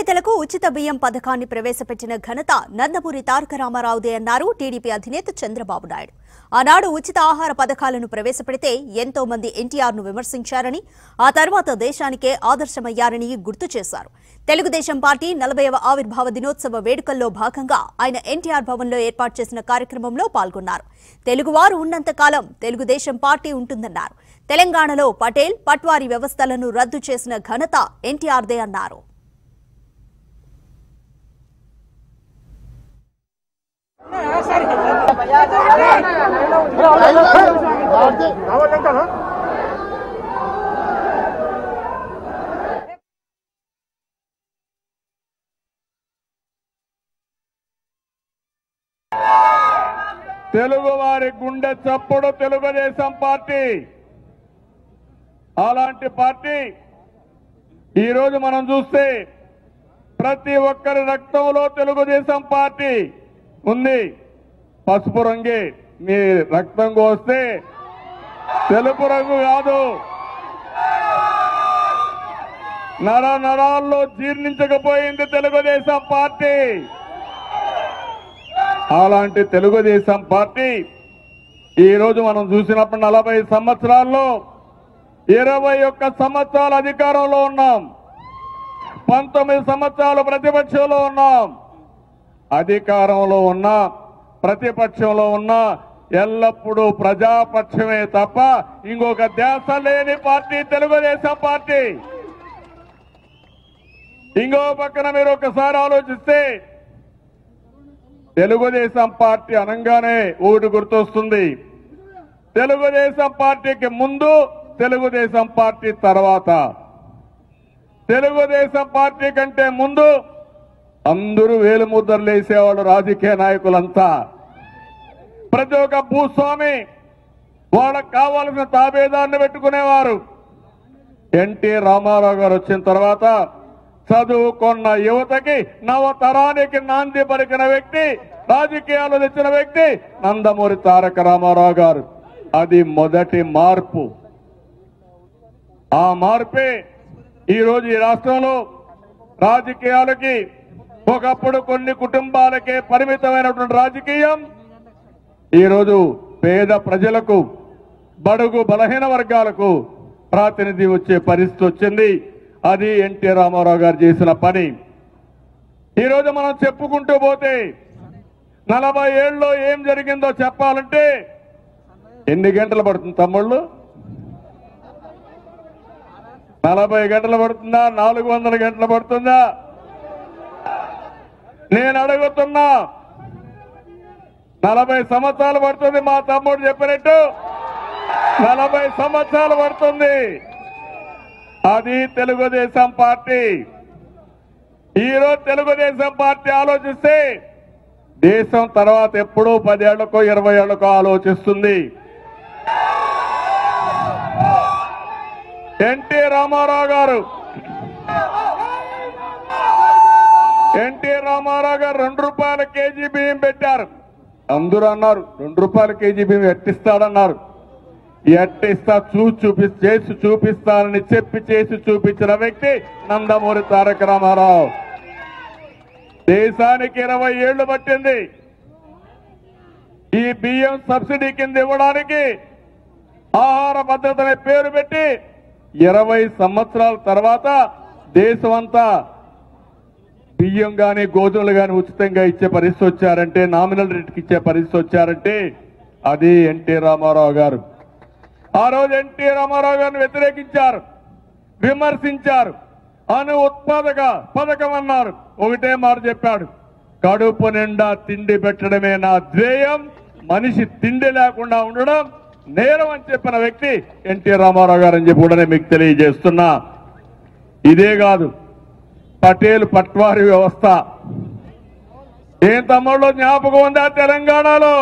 పేదలకు ఉచిత బియ్యం పథకాన్ని ప్రవేశపెట్టిన ఘనత నందమూరి తారక రామారావుదే అన్నారు టీడీపీ అధినేత చంద్రబాబు నాయుడు ఆనాడు ఉచిత ఆహార పథకాలను ప్రవేశపెడితే ఎంతో మంది ఎన్టీఆర్ ను విమర్శించారని ఆ తర్వాత దేశానికే ఆదర్శమయ్యారని గుర్తు చేశారు తెలుగుదేశం పార్టీ నలభైవ ఆవిర్భావ దినోత్సవ వేడుకల్లో భాగంగా ఆయన ఎన్టీఆర్ భవన్లో ఏర్పాటు చేసిన కార్యక్రమంలో పాల్గొన్నారు తెలుగువారు ఉన్నంతకాలం తెలుగుదేశం పార్టీ ఉంటుందన్నారు తెలంగాణలో పటేల్ పట్వారీ వ్యవస్థలను రద్దు చేసిన ఘనత ఎన్టీఆర్దే అన్నారు తెలుగు వారి గుండె చప్పుడు తెలుగుదేశం పార్టీ అలాంటి పార్టీ ఈ రోజు మనం చూస్తే ప్రతి ఒక్కరి రక్తంలో తెలుగుదేశం పార్టీ ఉంది పసుపు రంగే మీ రక్తం కోస్తే తెలుపు రంగు కాదు నర నరాల్లో జీర్ణించకపోయింది తెలుగుదేశం పార్టీ అలాంటి తెలుగుదేశం పార్టీ ఈ రోజు మనం చూసినప్పుడు నలభై సంవత్సరాల్లో ఇరవై ఒక్క సంవత్సరాల అధికారంలో ఉన్నాం పంతొమ్మిది సంవత్సరాలు ప్రతిపక్షంలో ఉన్నాం అధికారంలో ఉన్న ప్రతిపక్షంలో ఉన్న ఎల్లప్పుడూ ప్రజాపక్షమే తప్ప ఇంకొక ధ్యాస లేని పార్టీ తెలుగుదేశం పార్టీ ఇంకో పక్కన మీరు ఒకసారి ఆలోచిస్తే తెలుగుదేశం పార్టీ అనగానే ఒకటి గుర్తొస్తుంది తెలుగుదేశం పార్టీకి ముందు తెలుగుదేశం పార్టీ తర్వాత తెలుగుదేశం పార్టీ కంటే ముందు అందరూ వేలు ముద్రలు వేసేవాళ్ళు రాజకీయ నాయకులంతా ప్రతి ఒక్క భూస్వామి వాళ్ళకు కావాల్సిన తాబేదాన్ని పెట్టుకునేవారు ఎన్టీ రామారావు గారు వచ్చిన తర్వాత చదువుకున్న యువతకి నవతరానికి నాంది పలికిన వ్యక్తి రాజకీయాలు తెచ్చిన వ్యక్తి నందమూరి తారక రామారావు గారు అది మొదటి మార్పు ఆ మార్పే ఈ రోజు ఈ రాష్ట్రంలో రాజకీయాలకి ఒకప్పుడు కొన్ని కుటుంబాలకే పరిమితమైనటువంటి రాజకీయం ఈరోజు పేద ప్రజలకు బడుగు బలహీన వర్గాలకు ప్రాతినిధ్యం వచ్చే పరిస్థితి వచ్చింది అది ఎన్టీ రామారావు గారు చేసిన పని ఈరోజు మనం చెప్పుకుంటూ పోతే నలభై ఏళ్ళలో ఏం జరిగిందో చెప్పాలంటే ఎన్ని గంటలు పడుతుంది తమ్ముళ్ళు నలభై గంటలు పడుతుందా నాలుగు వందల గంటలు పడుతుందా నేను అడుగుతున్నా నలభై సంవత్సరాలు పడుతుంది మా తమ్ముడు చెప్పినట్టు నలభై సంవత్సరాలు పడుతుంది అది తెలుగుదేశం పార్టీ ఈరోజు తెలుగుదేశం పార్టీ ఆలోచిస్తే దేశం తర్వాత ఎప్పుడూ పదేళ్లకో ఇరవై ఏళ్లకో ఆలోచిస్తుంది ఎన్టీ రామారావు గారు ఎన్టీ రామారావు గారు రెండు రూపాయల కేజీ బియ్యం పెట్టారు అందరూ అన్నారు రెండు రూపాయల కేజీ బియ్యం ఎట్టిస్తాడన్నారు ఎట్టిస్తా చూసి చూపి చేసి చూపిస్తానని చెప్పి చేసి చూపించిన వ్యక్తి నందమూరి తారక రామారావు దేశానికి ఇరవై ఏళ్లు పట్టింది ఈ బియ్యం సబ్సిడీ కింద ఇవ్వడానికి ఆహార భద్రత అనే పేరు పెట్టి ఇరవై సంవత్సరాల తర్వాత దేశమంతా బియ్యం గాని గోధుమలు గాని ఉచితంగా ఇచ్చే పరిస్థితి వచ్చారంటే నామినల్ రేట్కి ఇచ్చే పరిస్థితి వచ్చారంటే అది ఎన్టీ రామారావు గారు ఆ రోజు ఎన్టీ రామారావు గారిని వ్యతిరేకించారు విమర్శించారు అను ఉత్పాదక పథకం అన్నారు ఒకటే మాట చెప్పాడు కడుపు నిండా తిండి పెట్టడమే నా ధ్యేయం మనిషి తిండి లేకుండా ఉండడం నేరం అని చెప్పిన వ్యక్తి ఎన్టీ రామారావు గారు అని చెప్పి కూడా నేను మీకు తెలియజేస్తున్నా ఇదే కాదు పటేల్ పట్వారి వ్యవస్థ ఏం తమ్ముళ్ళు జ్ఞాపకం ఉందా తెలంగాణలో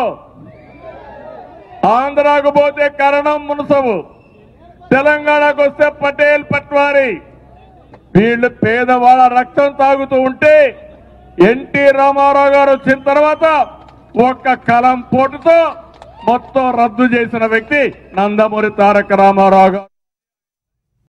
ఆంధ్రాకు పోతే కరణం మునసబు తెలంగాణకు వస్తే పటేల్ పట్వారి వీళ్ళు పేదవాళ్ళ రక్తం తాగుతూ ఉంటే ఎన్టీ రామారావు గారు వచ్చిన తర్వాత ఒక్క కలం పోటుతో మొత్తం రద్దు చేసిన వ్యక్తి నందమూరి తారక రామారావు గారు